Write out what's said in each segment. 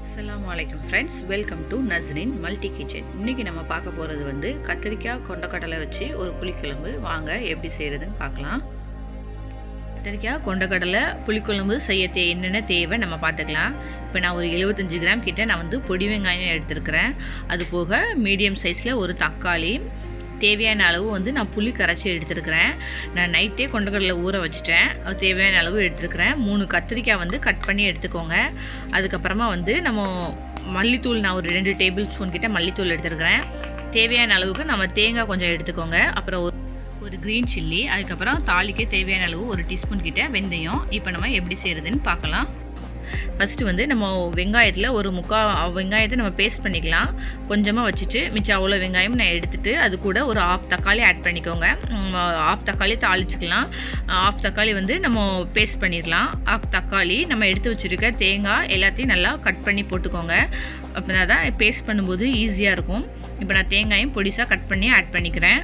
அஸ்ஸலாமு அலைக்கும் friends welcome to Nasrin multi kitchen இன்றைக்கி நம்ம பார்க்க போகிறது வந்து கத்திரிக்காய் கொண்டக்கடலை வச்சு ஒரு புளிக்குழம்பு வாங்க எப்படி செய்கிறதுன்னு பார்க்கலாம் கத்திரிக்காய் கொண்டக்கடலை புளிக்குழம்பு செய்ய தே என்னென்ன தேவை நம்ம பார்த்துக்கலாம் இப்போ நான் ஒரு எழுபத்தஞ்சு கிராம் கிட்ட நான் வந்து பொடி வெங்காயம் எடுத்துருக்கிறேன் அது போக மீடியம் சைஸில் ஒரு தக்காளி தேவையான அளவு வந்து நான் புளி கரைச்சி எடுத்துருக்கிறேன் நான் நைட்டே கொண்டக்கடலை ஊற வச்சுட்டேன் அது தேவையான அளவு எடுத்துருக்கிறேன் மூணு கத்திரிக்காய் வந்து கட் பண்ணி எடுத்துக்கோங்க அதுக்கப்புறமா வந்து நம்ம மல்லித்தூள் நான் ஒரு ரெண்டு டேபிள் ஸ்பூன் கிட்ட மல்லித்தூள் எடுத்துருக்கிறேன் தேவையான அளவுக்கு நம்ம தேங்காய் கொஞ்சம் எடுத்துக்கோங்க அப்புறம் ஒரு ஒரு க்ரீன் சில்லி அதுக்கப்புறம் தாளிக்க தேவையான அளவு ஒரு டீஸ்பூன் கிட்ட வெந்தயம் இப்போ நம்ம எப்படி செய்கிறதுன்னு பார்க்கலாம் ஃபஸ்ட்டு வந்து நம்ம வெங்காயத்தில் ஒரு முக்கால் வெங்காயத்தை நம்ம பேஸ்ட் பண்ணிக்கலாம் கொஞ்சமாக வச்சுட்டு மிச்சம் அவ்வளோ வெங்காயம் நான் எடுத்துகிட்டு அது கூட ஒரு ஆஃப் தக்காளி ஆட் பண்ணிக்கோங்க ஆஃப் தக்காளி தாளிச்சிக்கலாம் ஆஃப் தக்காளி வந்து நம்ம பேஸ்ட் பண்ணிடலாம் ஆஃப் தக்காளி நம்ம எடுத்து வச்சுருக்க தேங்காய் எல்லாத்தையும் நல்லா கட் பண்ணி போட்டுக்கோங்க அப்படின்னா தான் பேஸ்ட் பண்ணும்போது ஈஸியாக இருக்கும் இப்போ நான் தேங்காயும் பொடிசாக கட் பண்ணி ஆட் பண்ணிக்கிறேன்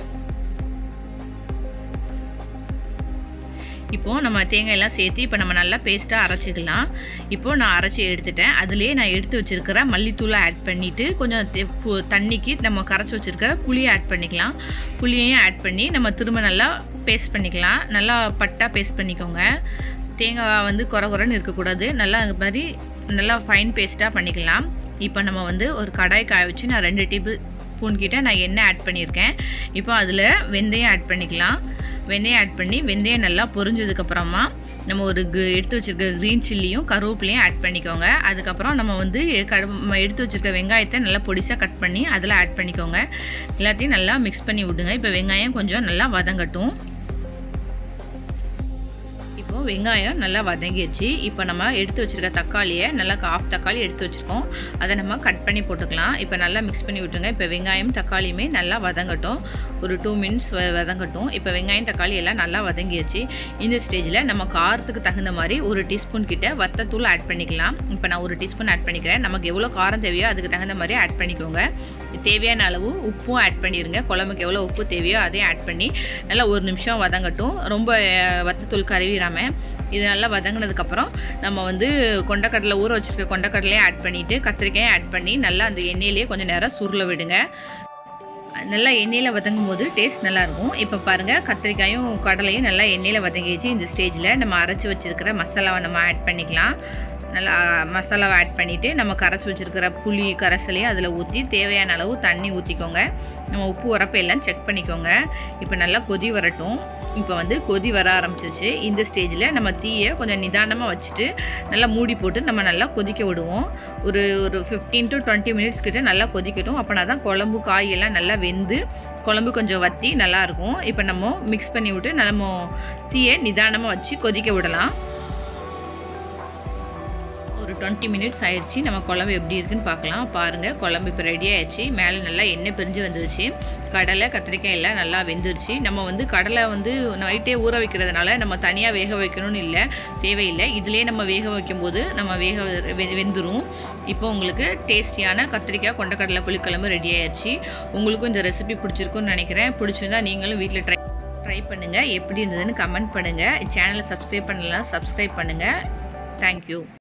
இப்போது நம்ம தேங்காயெல்லாம் சேர்த்து இப்போ நம்ம நல்லா பேஸ்ட்டாக அரைச்சிக்கலாம் இப்போது நான் அரைச்சி எடுத்துட்டேன் அதுலேயே நான் எடுத்து வச்சுருக்கிற மல்லித்தூளை ஆட் பண்ணிவிட்டு கொஞ்சம் தண்ணிக்கு நம்ம கரைச்சி வச்சுருக்கிற புளியை ஆட் பண்ணிக்கலாம் புளியையும் ஆட் பண்ணி நம்ம திரும்ப நல்லா பேஸ்ட் பண்ணிக்கலாம் நல்லா பட்டாக பேஸ்ட் பண்ணிக்கோங்க தேங்காய் வந்து குறை குறைன்னு இருக்கக்கூடாது நல்லா அது மாதிரி நல்லா ஃபைன் பேஸ்ட்டாக பண்ணிக்கலாம் இப்போ நம்ம வந்து ஒரு கடாய் காய வச்சு நான் ரெண்டு டேபிள் ஸ்பூன் கிட்ட நான் எண்ணெய் ஆட் பண்ணியிருக்கேன் இப்போ அதில் வெந்தயம் ஆட் பண்ணிக்கலாம் வெந்தயம் ஆட் பண்ணி வெந்தயம் நல்லா பொரிஞ்சதுக்கப்புறமா நம்ம ஒரு எடுத்து வச்சுருக்க க்ரீன் சில்லியும் கருவேப்பிலையும் ஆட் பண்ணிக்கோங்க அதுக்கப்புறம் நம்ம வந்து எடுத்து வச்சுருக்க வெங்காயத்தை நல்லா பொடிசாக கட் பண்ணி அதில் ஆட் பண்ணிக்கோங்க எல்லாத்தையும் நல்லா மிக்ஸ் பண்ணி விடுங்க இப்போ வெங்காயம் கொஞ்சம் நல்லா வதங்கட்டும் இப்போ வெங்காயம் நல்லா வதங்கிடுச்சு இப்போ நம்ம எடுத்து வச்சுருக்க தக்காளியை நல்லா ஆஃப் தக்காளி எடுத்து வச்சுருக்கோம் அதை நம்ம கட் பண்ணி போட்டுக்கலாம் இப்போ நல்லா மிக்ஸ் பண்ணி விட்டுருங்க இப்போ வெங்காயம் தக்காளியுமே நல்லா வதங்கட்டும் ஒரு டூ மினிட்ஸ் வதங்கட்டும் இப்போ வெங்காயம் தக்காளி எல்லாம் நல்லா வதங்கிடுச்சு இந்த ஸ்டேஜில் நம்ம காரத்துக்கு தகுந்த மாதிரி ஒரு டீஸ்பூன் கிட்ட வத்தத்தூள் ஆட் பண்ணிக்கலாம் இப்போ நான் ஒரு டீஸ்பூன் ஆட் பண்ணிக்கிறேன் நமக்கு எவ்வளோ காரம் தேவையோ அதுக்கு தகுந்த மாதிரி ஆட் பண்ணிக்கோங்க தேவையான அளவு உப்பும் ஆட் பண்ணிடுங்க குழம்புக்கு எவ்வளோ உப்பு தேவையோ அதையும் ஆட் பண்ணி நல்லா ஒரு நிமிஷம் வதங்கட்டும் ரொம்ப வத்தத்தூள் கருவிடாமல் இது நல்லா வதங்கினதுக்கப்புறம் நம்ம வந்து கொண்டக்கடலை ஊற வச்சுருக்க கொண்டக்கடலையும் ஆட் பண்ணிவிட்டு கத்திரிக்காயும் ஆட் பண்ணி நல்லா அந்த எண்ணெயிலேயே கொஞ்சம் நேரம் சுருள விடுங்க நல்லா எண்ணெயில் வதங்கும் போது டேஸ்ட் நல்லாயிருக்கும் இப்போ பாருங்கள் கத்திரிக்காயும் கடலையும் நல்லா எண்ணெயில் வதங்கிடுச்சு இந்த ஸ்டேஜில் நம்ம அரைச்சி வச்சுருக்கிற மசாலாவை நம்ம ஆட் பண்ணிக்கலாம் நல்லா மசாலாவை ஆட் பண்ணிவிட்டு நம்ம கரைச்சி வச்சுருக்கிற புளி கரைசலையும் அதில் ஊற்றி தேவையான அளவு தண்ணி ஊற்றிக்கோங்க நம்ம உப்பு உரப்பு எல்லாம் செக் பண்ணிக்கோங்க இப்போ நல்லா கொதி வரட்டும் இப்போ வந்து கொதி வர ஆரம்பிச்சிருச்சு இந்த ஸ்டேஜில் நம்ம தீயை கொஞ்சம் நிதானமாக வச்சுட்டு நல்லா மூடி போட்டு நம்ம நல்லா கொதிக்க விடுவோம் ஒரு ஒரு ஃபிஃப்டீன் டு டுவெண்ட்டி மினிட்ஸ் கிட்ட நல்லா கொதிக்கட்டும் அப்போனா தான் குழம்பு காயெல்லாம் நல்லா வெந்து குழம்பு கொஞ்சம் வற்றி நல்லாயிருக்கும் இப்போ நம்ம மிக்ஸ் பண்ணி விட்டு நம்ம தீயை நிதானமாக வச்சு கொதிக்க விடலாம் ஒரு டுவெண்ட்டி மினிட்ஸ் ஆயிடுச்சு நம்ம குழம்பு எப்படி இருக்குன்னு பார்க்கலாம் பாருங்கள் குழம்பு இப்போ ரெடி ஆயிடுச்சு மேலே நல்லா எண்ணெய் பிரிஞ்சு வந்துருச்சு கடலை கத்திரிக்காய் எல்லாம் நல்லா வெந்துருச்சு நம்ம வந்து கடலை வந்து நைட்டே ஊற வைக்கிறதுனால நம்ம தனியாக வேக வைக்கணும்னு இல்லை தேவையில்லை இதிலே நம்ம வேக வைக்கும்போது நம்ம வேக வெந்துடும் இப்போ உங்களுக்கு டேஸ்டியான கத்திரிக்காய் கொண்டக்கடலை புளிக்குழம்பு ரெடி ஆயிடுச்சு உங்களுக்கும் இந்த ரெசிபி பிடிச்சிருக்குன்னு நினைக்கிறேன் பிடிச்சிருந்தா நீங்களும் வீட்டில் ட்ரை ட்ரை பண்ணுங்கள் எப்படி இருந்ததுன்னு கமெண்ட் பண்ணுங்கள் சேனலை சப்ஸ்கிரைப் பண்ணலாம் சப்ஸ்கிரைப் பண்ணுங்கள் தேங்க்யூ